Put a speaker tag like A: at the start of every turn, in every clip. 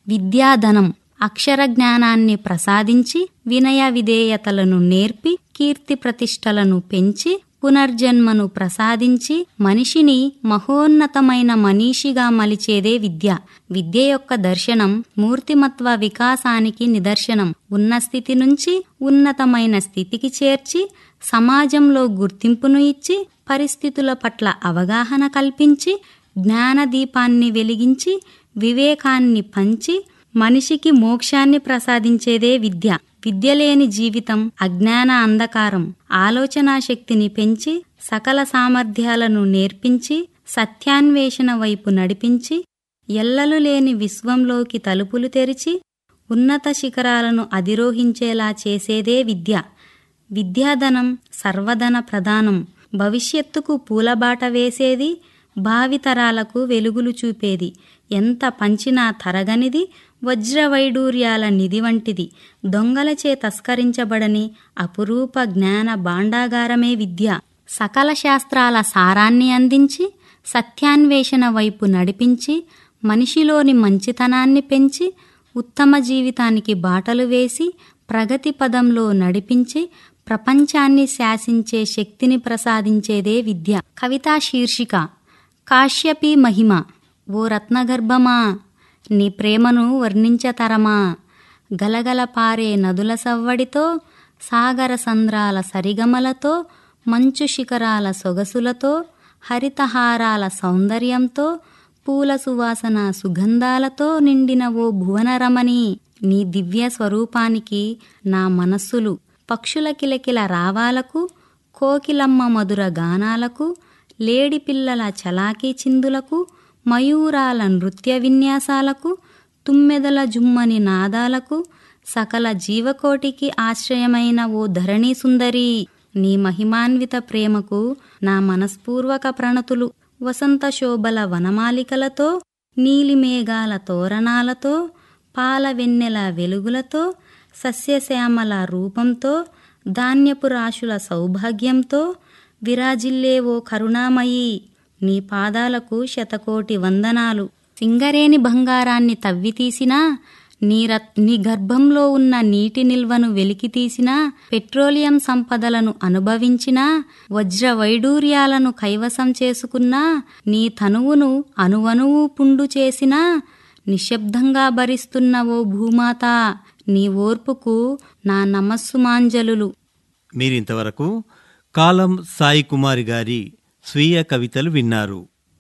A: విద్యాధనం అక్షర జ్ఞానాన్ని ప్రసాదించి వినయ విధేయతలను నేర్పి కీర్తి ప్రతిష్టలను పెంచి పునర్జన్మను ప్రసాదించి మనిషిని మహోన్నతమైన మనీషిగా మలిచేదే విద్య విద్య యొక్క దర్శనం మూర్తిమత్వ వికాసానికి నిదర్శనం ఉన్న స్థితి నుంచి ఉన్నతమైన స్థితికి చేర్చి సమాజంలో గుర్తింపును ఇచ్చి పరిస్థితుల పట్ల అవగాహన కల్పించి జ్ఞానదీపాన్ని వెలిగించి వివేకాన్ని పంచి మనిషికి మోక్షాన్ని ప్రసాదించేదే విద్య విద్య లేని జీవితం అజ్ఞాన అంధకారం ఆలోచనా శక్తిని పెంచి సకల సామర్థ్యాలను నేర్పించి సత్యాన్వేషణ వైపు నడిపించి ఎల్లలు లేని విశ్వంలోకి తలుపులు తెరిచి ఉన్నత శిఖరాలను అధిరోహించేలా చేసేదే విద్య విద్యాధనం సర్వధన ప్రధానం భవిష్యత్తుకు పూలబాట వేసేది భావితరాలకు వెలుగులు చూపేది ఎంత పంచినా తరగనిది వజ్రవైడూర్యాల నిధి వంటిది దొంగలచే తస్కరించబడని అపురూప జ్ఞాన భాండాగారమే విద్య సకల శాస్త్రాల సారాన్ని అందించి సత్యాన్వేషణ వైపు నడిపించి మనిషిలోని మంచితనాన్ని పెంచి ఉత్తమ జీవితానికి బాటలు వేసి ప్రగతి పదంలో నడిపించి ప్రపంచాన్ని శాసించే శక్తిని ప్రసాదించేదే విద్య కవితా శీర్షిక కాశ్యపి మహిమ ఓ రత్నగర్భమా నీ ప్రేమను వర్ణించతరమా గలగల పారే నదుల సవ్వడితో సాగర సంద్రాల సరిగమలతో మంచు శిఖరాల సొగసులతో హరితహారాల సౌందర్యంతో పూల సువాసన సుగంధాలతో నిండిన ఓ భువనరమణి నీ దివ్య స్వరూపానికి నా మనస్సులు పక్షుల కిలకిల రావాలకు కోకిలమ్మ మధుర గానాలకు లేడి పిల్లల చలాకీ చిందులకు మయూరాల నృత్య విన్యాసాలకు తుమ్మెదల జుమ్మని నాదాలకు సకల జీవకోటికి ఆశ్రయమైన ఓ ధరణి సుందరి నీ మహిమాన్విత ప్రేమకు నా మనస్పూర్వక ప్రణతులు వసంత శోభల వనమాలికలతో నీలిమేఘాల తోరణాలతో పాల వెన్నెల వెలుగులతో సస్యశ్యామల రూపంతో ధాన్యపు రాశుల సౌభాగ్యంతో విరాజిల్లే ఓ కరుణామయీ నీ పాదాలకు శతకోటి వందనాలు సింగరేని బంగారాన్ని తవ్వితీసినా నీ రత్ నీ గర్భంలో ఉన్న నీటి నిల్వను వెలికితీసినా పెట్రోలియం సంపదలను అనుభవించినా వజ్ర వైడూర్యాలను కైవసం చేసుకున్నా నీ తనువును అణువణువు పుండు చేసినా నిశ్శబ్దంగా భరిస్తున్న ఓ భూమాత నీ ఓర్పుకు నా నమస్సుమాంజలులు
B: మీరింతవరకు కాలం సాయి కుమారి గారి స్వీయ కవితలు విన్నారు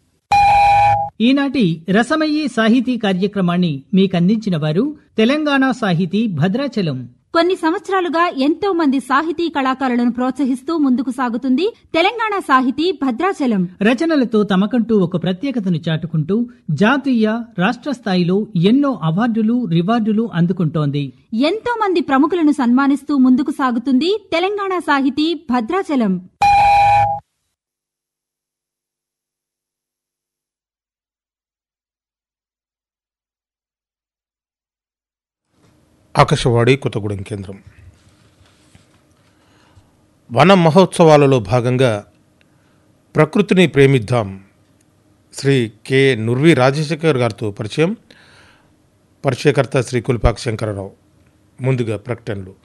C: ఈనాటి రసమయీ సాహితీ కార్యక్రమాన్ని మీకందించిన వారు తెలంగాణ సాహితీ భద్రాచలం
D: కొన్ని సంవత్సరాలుగా ఎంతో మంది సాహితీ కళాకారులను ప్రోత్సహిస్తూ ముందుకు సాగుతుంది తెలంగాణ సాహితీ భద్రాచలం
C: రచనలతో తమకంటూ ఒక ప్రత్యేకతను చాటుకుంటూ జాతీయ రాష్ట్ర స్థాయిలో ఎన్నో అవార్డులు రివార్డులు అందుకుంటోంది
D: ఎంతో మంది ప్రముఖులను సన్మానిస్తూ ముందుకు సాగుతుంది తెలంగాణ సాహితీ భద్రాచలం
E: ఆకాశవాణి కొత్తగూడెం కేంద్రం వన మహోత్సవాలలో భాగంగా ప్రకృతిని ప్రేమిద్దాం శ్రీ కె నుర్వి రాజశేఖర్ గారితో పరిచయం పరిచయకర్త శ్రీ కుల్పాక్ శంకరరావు ముందుగా ప్రకటనలు